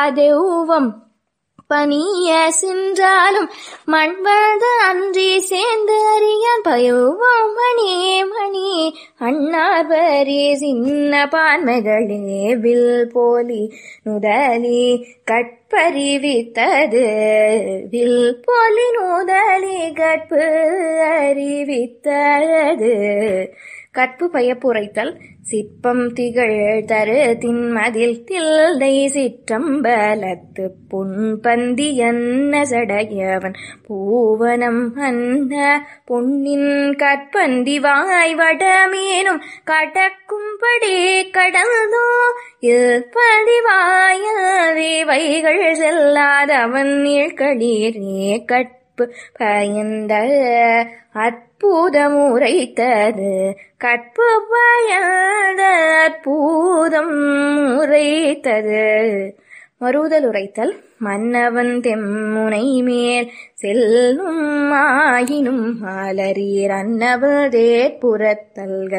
தெய்வம் பணிய சென்றாலும் மண்வழ்த அன்றி சேர்ந்து அறியான் பயோவம் மணி மணி அண்ணார்வரே சின்ன பான்மைகளே வில் போலி நுதலி கட்பறிவித்தது வில் போலி நுதலி கட்பு அறிவித்தது கற்பு பயப்புரைத்தல் சிற்பம் திகழ் தரு தின்மதில் தில்லை சிற்றம்பலத்து புண்பந்தி என்ன சடையவன் பூவனம் அன்ன பொன்னின் கற்பந்தி வாய் வடமேனும் கடக்கும்படி கடந்தோ இல்பதி வாயல் வைகள் செல்லாதவன் நீழ்களீரே கற்பு பயந்த அற்புதம் உரைத்தது கற்பு பயந்த அற்புதம் உரைத்தது மறுதல் உரைத்தல் மன்னவன் தெம்முனை மேல் செல்லும் ஆயினும் மாலரீர் அன்னவதே புறத்தல்கள்